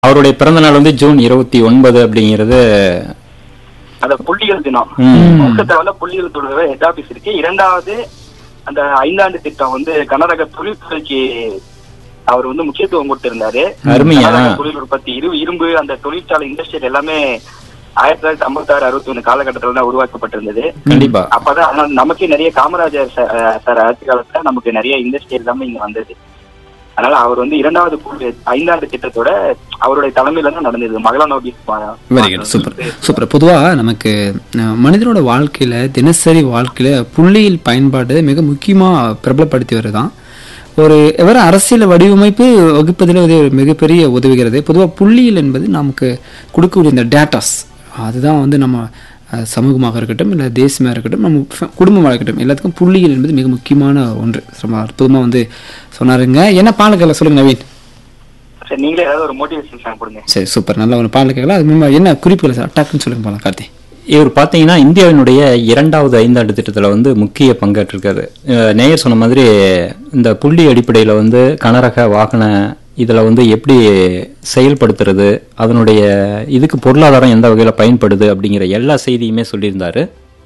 அவருடைய பிறந்த நாள் வந்து ஜூன் இருபத்தி ஒன்பது அப்படிங்கிறது அந்த புள்ளிகள் தினம் ம். பக்கத்துல வந்து புள்ளிகள் தொடர்பு ஹெட் ஆபீஸ் இருக்கு இரண்டாவது அந்த ஐந்தாண்டு திட்டம் வந்து கனரக தொழில்துறைக்கு அவர் வந்து முக்கியத்துவம் கொடுத்திருந்தாரு அருமையா. கனரக தொழில் உற்பத்தி இரு இரும்பு அந்த தொழிற்சாலை இண்டஸ்ட்ரியல் எல்லாமே ஆயிரத்தி தொள்ளாயிரத்தி ஐம்பத்தாறு அறுபத்தி ஒண்ணு காலகட்டத்துல தான் உருவாக்கப்பட்டிருந்தது கண்டிப்பா அப்பதான் ஆனா நமக்கே நிறைய காமராஜர் ச- அஹ் சார் ஆட்சி காலத்துல நமக்கு நிறைய இண்டஸ்ட்ரி எல்லாமே இங்க வந்தது அதனால அவர் வந்து இரண்டாவது புள்ளி- ஐந்தாண்டு திட்டத்தோட அவருடைய தலைமையில தான் நடந்தது மகளா நோபி வெரி குட் சூப்பர் சூப்பர் பொதுவாக நமக்கு அஹ், மனிதனோட வாழ்க்கையில் தினசரி வாழ்க்கையில் புள்ளியியல் பயன்பாடு மிக முக்கியமாக பிரபலப்படுத்தி வருதான் ஒரு எவர அரசியல் வடிவமைப்பு வகுப்பதில் இது ஒரு மிகப்பெரிய உதவுகிறது பொதுவாக புள்ளியியல் என்பது நமக்கு கொடுக்கக்கூடிய இந்த டேட்டாஸ் அதுதான் வந்து நம்ம அஹ், சமூகமாக இருக்கட்டும் இல்லை தேசியமாக இருக்கட்டும் நம்ம ஃப- குடும்பமாக இருக்கட்டும் எல்லாத்துக்கும் புள்ளியியல் என்பது மிக முக்கியமான ஒன்று ரொம்ப அற்புதமாக வந்து சொன்னாருங்க என்ன பாலக்கல்ல சொல்லுங்க நவீன் சரி நீங்களே ஏதாவது ஒரு மோட்டிவேஷன் சாங் கொடுங்க சரி சூப்பர் நல்ல ஒரு பாடல் கேட்கலாம் அது முன்பாக என்ன குறிப்புகள் சார் டக்குன்னு சொல்லுங்க பாலம் கார்த்தி இவர் பார்த்தீங்கன்னா இந்தியாவினுடைய இரண்டாவது ஐந்தாண்டு திட்டத்தில் வந்து முக்கிய பங்காற்றிருக்காரு அஹ் நேயர் சொன்ன மாதிரி இந்த புள்ளி அடிப்படையில் வந்து கனரக வாகன இதில் வந்து எப்படி செயல்படுத்துறது அதனுடைய இதுக்கு பொருளாதாரம் எந்த வகையில் பயன்படுது அப்படிங்கிற எல்லா செய்தியுமே சொல்லியிருந்தாரு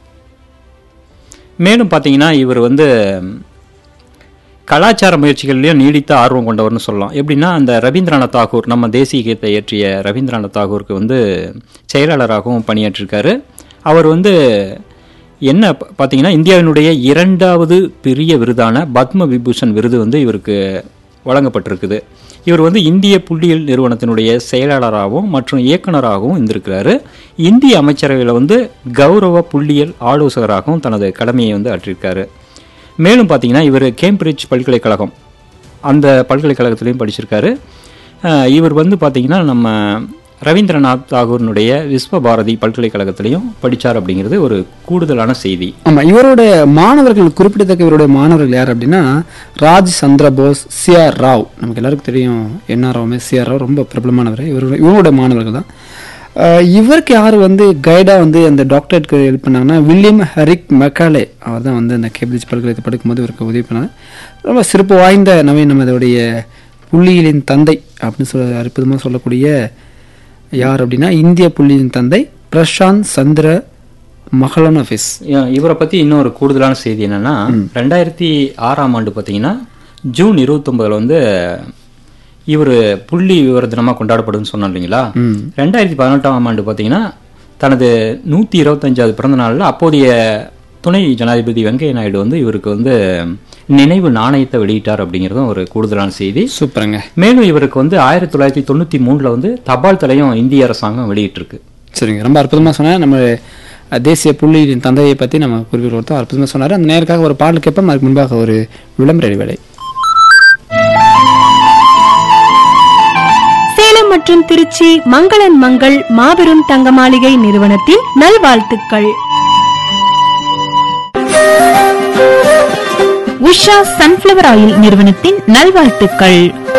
மேலும் பார்த்தீங்கன்னா இவர் வந்து கலாச்சார முயற்சிகள்லையும் நீடித்த ஆர்வம் கொண்டவர்னு சொல்லலாம் எப்படின்னா அந்த ரவீந்திரநாத் தாகூர் நம்ம தேசிய கீதத்தை இயற்றிய ரவீந்திரநாத் தாகூருக்கு வந்து செயலாளராகவும் பணியாற்றிருக்காரு அவர் வந்து என்ன ப- பார்த்தீங்கன்னா இந்தியாவினுடைய இரண்டாவது பெரிய விருதான பத்ம விபூஷன் விருது வந்து இவருக்கு வழங்கப்பட்டிருக்குது இவர் வந்து இந்திய புள்ளியியல் நிறுவனத்தினுடைய செயலாளராகவும் மற்றும் இயக்குனராகவும் இருந்திருக்கிறாரு இந்திய அமைச்சரவையில் வந்து கௌரவ புள்ளியியல் ஆலோசகராகவும் தனது கடமையை வந்து ஆற்றியிருக்காரு மேலும் பார்த்தீங்கன்னா இவர் கேம்பிரிட்ஜ் பல்கலைக்கழகம் அந்த பல்கலைக்கழகத்திலையும் படிச்சிருக்காரு அஹ் இவர் வந்து பார்த்தீங்கன்னா நம்ம ரவீந்திரநாத் தாகூரினுடைய விஸ்வ பாரதி பல்கலைக்கழகத்திலையும் படித்தார் அப்படிங்கிறது ஒரு கூடுதலான செய்தி ஆமா இவரோட மாணவர்கள் குறிப்பிடத்தக்க இவருடைய மாணவர்கள் யார் அப்படின்னா ராஜ் சந்திர போஸ் சி ஆர் ராவ் நமக்கு எல்லாருக்கும் தெரியும் N R Rao C R Rao ரொம்ப பிரபலமானவர் இவரோட இவரோட மாணவர்கள் தான் அஹ் இவருக்கு யார் வந்து கைடாக வந்து அந்த டாக்டரேட்க்கு ஹெல்ப் பண்ணாங்கன்னா வில்லியம் ஹரிக் மெக்காலே அவர் தான் வந்து அந்த கேம்பிரிட்ஜ் பல்கலைக்கழகத்தை படிக்கும்போது இவருக்கு உதவி பண்ணார் ரொம்ப சிறப்பு வாய்ந்த நவீன் நம்மளுடைய புள்ளியியலின் தந்தை அப்படின்னு சொல்ல அற்புதமாக சொல்லக்கூடிய யார் அப்படின்னா இந்திய புள்ளியின் தந்தை பிரசாந்த் சந்திர மகளனோஃபிஸ் இ- இவரை பற்றி இன்னொரு கூடுதலான செய்தி என்னன்னா ரெண்டாயிரத்தி ஆறாம் ஆண்டு பார்த்தீங்கன்னா ஜூன் இருபத்தொன்பதுல வந்து இவர் புள்ளி விவர தினமாக கொண்டாடப்படுதுன்னு சொன்னோம் இல்லைங்களா ரெண்டாயிரத்தி பதினெட்டாம் ஆண்டு பார்த்தீங்கன்னா தனது நூற்றி இருபத்தஞ்சாவது பிறந்த நாளில் அப்போதைய துணை ஜனாதிபதி வெங்கைய நாயுடு வந்து இவருக்கு வந்து நினைவு நாணயத்தை வெளியிட்டார் அப்படிங்கிறதும் ஒரு கூடுதலான செய்தி சூப்பருங்க மேலும் இவருக்கு வந்து ஆயிரத்தி தொள்ளாயிரத்தி தொண்ணூற்றி மூணில் வந்து தபால் தலையும் இந்திய அரசாங்கம் வெளியிட்டிருக்கு சரிங்க ரொம்ப அற்புதமாக சொன்னேன் நம்ம அஹ், தேசிய புள்ளியின் தந்தையை பற்றி நம்ம குறிப்பிட்டு கொடுத்தோம் அற்புதமாக சொன்னார் அந்த நேருக்காக ஒரு பாடல் கேட்போம் அதுக்கு முன்பாக ஒரு விளம்பர இடைவேளை சேலம் மற்றும் திருச்சி மங்களன் மங்கள் மாபெரும் தங்க மாளிகை நிறுவனத்தின் நல்வாழ்த்துக்கள் உஷா சன்ஃபிளவர் ஆயில் நிறுவனத்தின் நல்வாழ்த்துக்கள்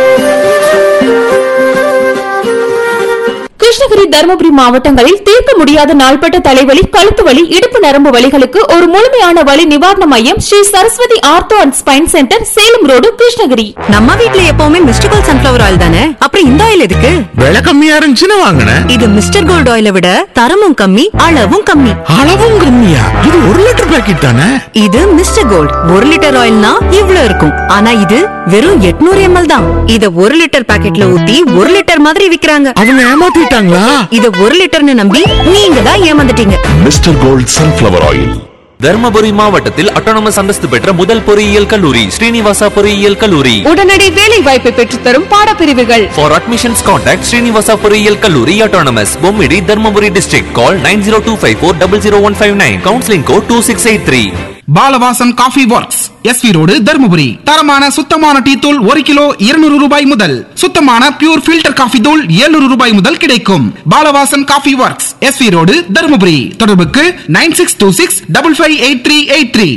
கிருஷ்ணகிரி தருமபுரி மாவட்டங்களில் தீர்க்க முடியாத நாள்பட்ட தலைவலி கழுத்து வலி இடுப்பு நரம்பு வலிகளுக்கு ஒரு முழுமையான வலி நிவாரண மையம் Sri Saraswathi ortho and spine centre Salem road Krishnagiri நம்ம வீட்ல எப்பவுமே மிஸ்டர் கோல்ட் சன்ஃபிளவர் ஆயில் தானே அப்புறம் இந்த ஆயில் எதுக்கு விலை கம்மியா இருந்துச்சுன்னு வாங்கினேன் இது மிஸ்டர் கோல்ட் ஆயிலை விட தரமும் கம்மி அளவும் கம்மி அளவும் கம்மியா இது ஒரு லிட்டர் பாக்கெட் தானே இது மிஸ்டர் கோல்ட் ஒரு லிட்டர் ஆயில்னா இவ்ளோ இருக்கும் ஆனா இது வெறும் 800 எம்எல் தான் இத ஒரு லிட்டர் பாக்கெட்ல ஊத்தி ஒரு லிட்டர் மாதிரி விக்கிறாங்க அவங்க ஏமாத்திட்டாங்களா இத ஒரு லிட்டர்னு நம்பி நீங்க தான் ஏமாந்துட்டீங்க Mr Gold sunflower oil Dharmapuri மாவட்டத்தில் அட்டானமஸ் அந்தஸ்து பெற்ற முதல் பொறியியல் கல்லூரி ஸ்ரீனிவாசா பொறியியல் கல்லூரி உடனடி வேலை வாய்ப்பை பெற்றுத்தரும் பாடப்பிரிவுகள் For admissions contact Srinivasa பொறியியல் கல்லூரி autonomous Bommidi Dharmapuri district call 9025400159 counseling code 2683 Balavasan coffee works S V road Dharmapuri தரமான சுத்தமான டீ தூள் ஒரு கிலோ இருநூறு ரூபாய் முதல் சுத்தமான பியூர் ஃபில்டர் காஃபி தூள் 700 ரூபாய் முதல் கிடைக்கும் Balavasan coffee works S V road Dharmapuri தொடர்புக்கு nine six two six double five eight three eight three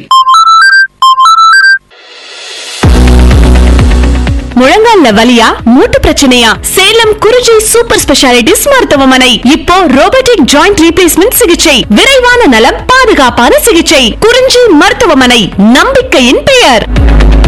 முழங்கால்ல வலியா மூட்டு பிரச்சனையா சேலம் குறிஞ்சி சூப்பர் ஸ்பெஷாலிட்டிஸ் மருத்துவமனை இப்போ ரோபோட்டிக் ஜாயிண்ட் ரீப்ளேஸ்மெண்ட் சிகிச்சை விரைவான நலம் பாதுகாப்பான சிகிச்சை குறிஞ்சி மருத்துவமனை நம்பிக்கையின் பெயர்